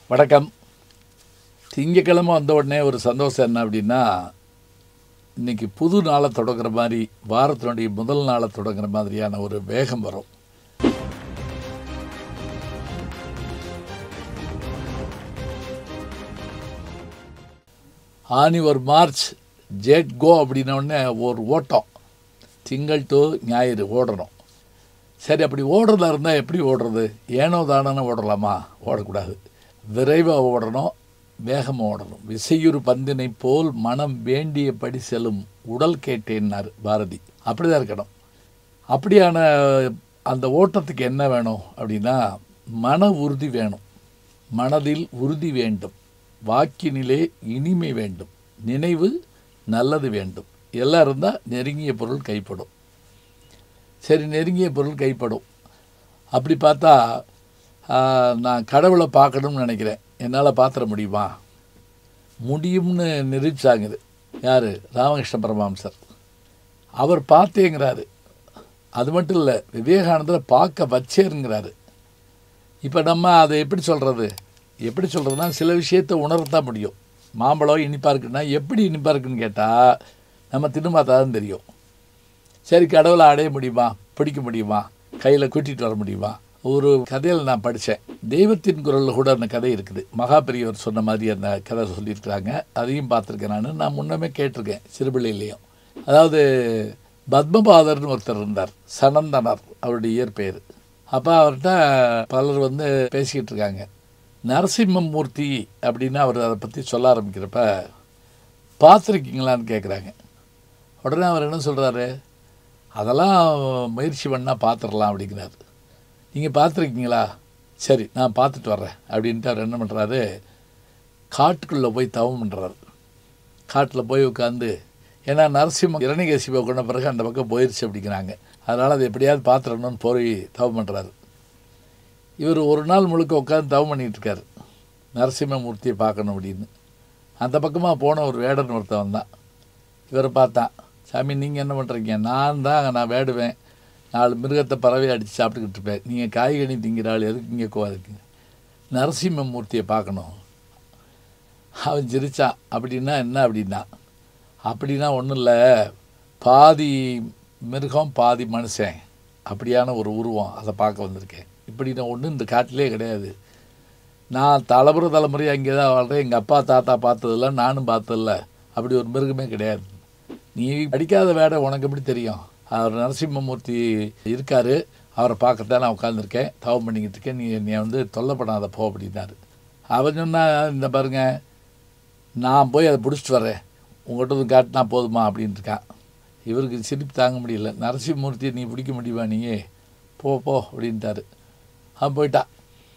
வணக்கம் திங்கக்கிழமை வந்த உடனே ஒரு சந்தோஷம் என்ன அப்படின்னா இன்னைக்கு புது நாளை தொடங்குற மாதிரி வாரத்தினுடைய முதல் நாளை தொடங்குற மாதிரியான ஒரு வேகம் வரும் ஆனி ஒரு மார்ச் ஜேட் கோ அப்படின்ன உடனே ஒரு ஓட்டம் திங்கள் டு ஞாயிறு ஓடணும் சரி அப்படி ஓடுறதா இருந்தால் எப்படி ஓடுறது ஏனோ தானோன்னு ஓடலாமா ஓடக்கூடாது விரைவாக ஓடணும் வேகமாக ஓடணும் விசையுறு பந்தினை போல் மனம் வேண்டியபடி செல்லும் உடல் கேட்டேன்னார் பாரதி அப்படி தான் இருக்கணும் அப்படியான அந்த ஓட்டத்துக்கு என்ன வேணும் அப்படின்னா மன உறுதி வேணும் மனதில் உறுதி வேண்டும் வாக்கினிலே இனிமை வேண்டும் நினைவு நல்லது வேண்டும் எல்லாம் இருந்தால் நெருங்கிய பொருள் கைப்படும் சரி நெருங்கிய பொருள் கைப்படும் அப்படி பார்த்தா ஆ, நான் கடவுளை பார்க்கணும்னு நினைக்கிறேன் என்னால் பார்த்துட முடியுமா முடியும்னு நிரூபிச்சாங்க இது யார் ராமகிருஷ்ண பரமஹம்சர் அவர் பார்த்தேங்கிறாரு அது மட்டும் இல்லை விவேகானந்தரை பார்க்க வச்சேருங்கிறாரு இப்போ நம்ம அதை எப்படி சொல்கிறது எப்படி சொல்கிறதுனா சில விஷயத்தை உணரத்தான் முடியும் மாம்பழம் இனிப்பாக இருக்குன்னா எப்படி இனிப்பாக இருக்குன்னு கேட்டால் நம்ம தின்னு பார்த்தா தான் தெரியும் சரி கடவுளை அடைய முடியுமா பிடிக்க முடியுமா கையில் கூட்டிகிட்டு வர முடியுமா ஒரு கதையில் நான் படித்தேன் தெய்வத்தின் குரலில் கூட அந்த கதை இருக்குது மகாபெரியவர் சொன்ன மாதிரி அந்த கதை சொல்லியிருக்கிறாங்க அதையும் பார்த்துருக்கேன் நான் நான் முன்னமே கேட்டிருக்கேன் சிறுபிள்ளையிலையும் அதாவது பத்மபாதர்னு ஒருத்தர் இருந்தார் சனந்தனர் அவருடைய இயற்பெயர் அப்போ அவர்கிட்ட பலர் வந்து பேசிக்கிட்டு இருக்காங்க நரசிம்மமூர்த்தி அப்படின்னு அவர் அதை பற்றி சொல்ல ஆரம்பிக்கிறப்ப பார்த்துருக்கீங்களான்னு கேட்குறாங்க உடனே அவர் என்ன சொல்கிறாரு அதெல்லாம் முயற்சி பண்ணால் பார்த்துடலாம் அப்படிங்கிறாரு நீங்கள் பார்த்துருக்கீங்களா சரி நான் பார்த்துட்டு வர்றேன் அப்படின்ட்டு அவர் என்ன பண்ணுறாரு காட்டுக்குள்ளே போய் தவம் பண்ணுறாரு காட்டில் போய் உட்காந்து ஏன்னா நரசிம்ம இரணிகசிபை கொண்ட பிறகு அந்த பக்கம் போயிடுச்சு அப்படிங்கிறாங்க அதனால் அதை எப்படியாவது பார்த்துடணும்னு போய் தவம் பண்ணுறாரு இவர் ஒரு நாள் முழுக்க உட்காந்து தவம் பண்ணிகிட்டு இருக்காரு நரசிம்மமூர்த்தியை பார்க்கணும் அப்படின்னு அந்த பக்கமாக போன ஒரு வேடன் ஒருத்தன் தான் இவரை பார்த்தான் சாமி நீங்கள் என்ன பண்ணுறீங்க நான் தான் நான் வேடுவேன் நாலு மிருகத்தை பறவை அடித்து சாப்பிட்டுக்கிட்டு இருப்பேன் நீங்கள் காய்கனி திங்கிற ஆள் எதுக்கு இங்கே கோ இருக்குங்க நரசிம்மமூர்த்தியை பார்க்கணும் அவன் சிரிச்சான் அப்படின்னா என்ன அப்படின்னா அப்படின்னா ஒன்றும் இல்லை பாதி மிருகம் பாதி மனுஷன் அப்படியான ஒரு உருவம் அதை பார்க்க வந்திருக்கேன் இப்படி நான் ஒன்றும் இந்த காட்டிலே கிடையாது நான் தலைமுறை தலைமுறையாக அங்கே தான் வாழ்கிறேன் எங்கள் அப்பா தாத்தா பார்த்ததில்ல நானும் பார்த்ததில்ல அப்படி ஒரு மிருகமே கிடையாது நீ படிக்காத வேடை உனக்கு எப்படி தெரியும் அவர் நரசிம்மமூர்த்தி இருக்கார் அவரை பார்க்கத்தான் நான் உட்காந்துருக்கேன் தவம் பண்ணிக்கிட்டு இருக்கேன் நீ நீ வந்து தொல்லைப்படாத போ அப்படின்னாரு அவன் சொன்னா இந்த பாருங்க நான் போய் அதை பிடிச்சிட்டு வரேன் உங்கள்கிட்ட வந்து காட்டினா போதுமா அப்படின்ட்டு இருக்கான் இவருக்கு சிரிப்பு தாங்க முடியல நரசிம்மூர்த்தியை நீ பிடிக்க முடியுமா நீயே போ போ அப்படின்ட்டாரு அவன் போயிட்டான்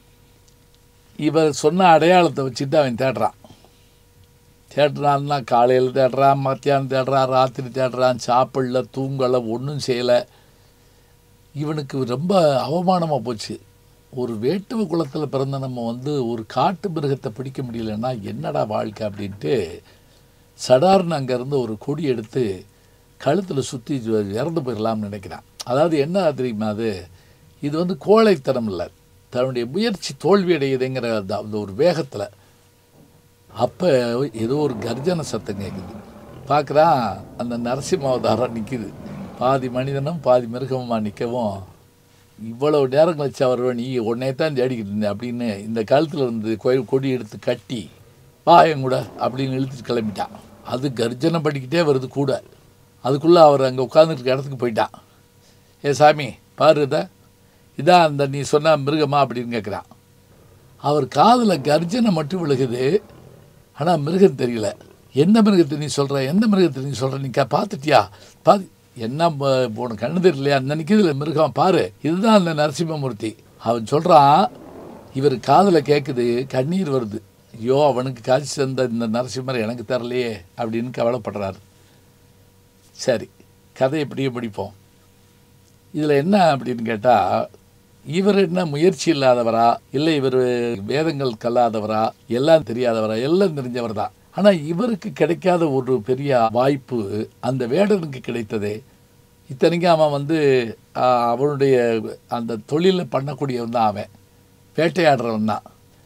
இவர் சொன்ன அடையாளத்தை வச்சுட்டு அவன் தேடுறான் தேடுறான்னா காலையில் தேடுறான் மத்தியானம் தேடுறான் ராத்திரி தேடுறான் சாப்பிடல தூங்கலை ஒன்றும் செய்யலை இவனுக்கு ரொம்ப அவமானமாக போச்சு ஒரு வேட்டுவ குலத்தில் பிறந்த நம்ம வந்து ஒரு காட்டு மிருகத்தை பிடிக்க முடியலன்னா என்னடா வாழ்க்கை அப்படின்ட்டு சடார்னு அங்கேருந்து ஒரு கொடி எடுத்து கழுத்தில் சுற்றி இறந்து போயிடலாம்னு நினைக்கிறான் அதாவது என்ன தெரியுமா அது இது வந்து கோழைத்தனம் இல்லை தன்னுடைய முயற்சி தோல்வி அடையுதுங்கிற அந்த அந்த ஒரு வேகத்தில் அப்போ ஏதோ ஒரு கர்ஜன சத்தம் கேட்குது பார்க்குறான் அந்த நரசிம்ம அவதாரம் நிற்கிது பாதி மனிதனும் பாதி மிருகமுமா நிற்கவும் இவ்வளவு நேரம் கழிச்சு அவர் நீ உடனே தான் தேடிக்கிட்டு இருந்தேன் அப்படின்னு இந்த காலத்தில் இருந்து கோயில் கொடி எடுத்து கட்டி வா என் கூட அப்படின்னு இழுத்துட்டு கிளம்பிட்டான் அது கர்ஜனை படிக்கிட்டே வருது கூட அதுக்குள்ளே அவர் அங்கே உட்காந்துருக்க இடத்துக்கு போயிட்டான் ஏ சாமி பாரு இதை இதான் அந்த நீ சொன்ன மிருகமா அப்படின்னு கேட்குறான் அவர் காதில் கர்ஜனை மட்டும் விழுகுது ஆனால் மிருகம் தெரியல எந்த மிருகத்தை நீ சொல்கிற எந்த மிருகத்தை நீ சொல்கிற நீ க- பார்த்துட்டியா பாத்து என்ன ப- உனக்கு கண்ணு தெரியலையா அந்த நிற்கிதுல மிருகம் பாரு இதுதான் அந்த நரசிம்மமூர்த்தி அவன் சொல்கிறான் இவர் காதில் கேட்குது கண்ணீர் வருது ஐயோ அவனுக்கு காட்சி தந்த இந்த நரசிம்மர் எனக்கு தரலையே அப்படின்னு கவலைப்படுறாரு சரி கதை எப்படியே படிப்போம் இதில் என்ன அப்படின்னு கேட்டால் இவர் என்ன முயற்சி இல்லாதவரா இல்லை இவர் வேதங்கள் கல்லாதவரா எல்லாம் தெரியாதவரா எல்லாம் தெரிஞ்சவர் தான் ஆனால் இவருக்கு கிடைக்காத ஒரு பெரிய வாய்ப்பு அந்த வேடனுக்கு கிடைத்ததே இத்தனைக்கும் அவன் வந்து ஆஹ், அவனுடைய அந்த தொழிலை பண்ணக்கூடியவன் தான் அவன் வேட்டையாடுறவன் தான்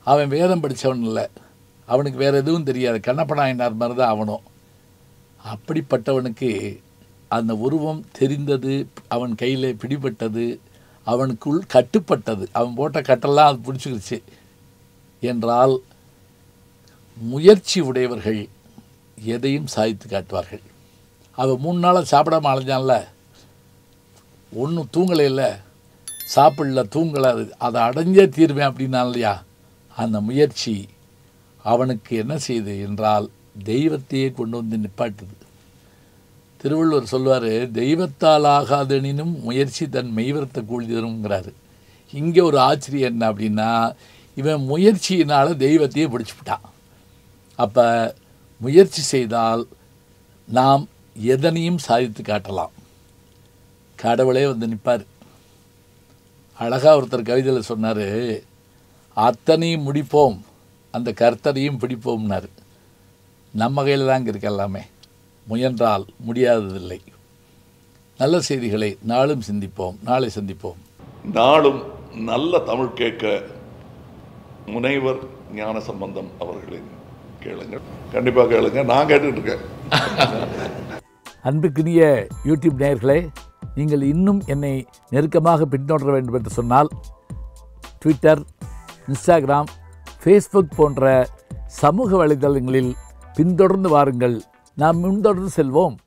அவன் வேதம் படித்தவன் இல்லை அவனுக்கு வேறு எதுவும் தெரியாது கண்ணப்ப நாயனார் மாதிரி தான் அவனும் அப்படிப்பட்டவனுக்கு அந்த உருவம் தெரிந்தது அவன் கையில் பிடிபட்டது அவனுக்குள் கட்டுப்பட்டது அவன் போட்ட கட்டெல்லாம் அது பிடிச்சிக்கிடுச்சு என்றால் முயற்சி உடையவர்கள் எதையும் சாதித்து காட்டுவார்கள் அவன் மூணு நாளாக சாப்பிடாம அலைஞ்சான்ல ஒன்றும் தூங்கலை இல்லை சாப்பிடல தூங்கலை அது அதை அடைஞ்சே தீர்வேன் அப்படின்னா இல்லையா அந்த முயற்சி அவனுக்கு என்ன செய்யுது என்றால் தெய்வத்தையே கொண்டு வந்து நிப்பாட்டுது திருவள்ளுவர் சொல்வார் தெய்வத்தால் ஆகாதெனினும் முயற்சி தன் மெய்வரத்தை கூலி தருங்கிறாரு இங்கே ஒரு ஆச்சரியம் என்ன அப்படின்னா இவன் முயற்சியினால் தெய்வத்தையே பிடிச்சிவிட்டான் அப்போ முயற்சி செய்தால் நாம் எதனையும் சாதித்து காட்டலாம் கடவுளே வந்து நிற்பார் அழகாக ஒருத்தர் கவிதையில் சொன்னார் அத்தனையும் முடிப்போம் அந்த கர்த்தரையும் பிடிப்போம்னாரு நம்ம கையில் தாங்க இருக்கு எல்லாமே முயன்றால் முடியாததில்லை நல்ல செய்திகளை நாளும் சிந்திப்போம் நாளை சந்திப்போம் நாளும் நல்ல தமிழ் கேட்க முனைவர் ஞான சம்பந்தம் அவர்களின் கேளுங்க கண்டிப்பா கேளுங்க நான் கேட்டுட்டு இருக்கேன் அன்புக்குரிய யூடியூப் நேயர்களே நீங்கள் இன்னும் என்னை நெருக்கமாக பின்தொடர வேண்டும் என்று சொன்னால் ட்விட்டர் இன்ஸ்டாகிராம் ஃபேஸ்புக் போன்ற சமூக வலைதளங்களில் பின்தொடர்ந்து வாருங்கள் நாம் முன்தொடர்ந்து செல்வோம்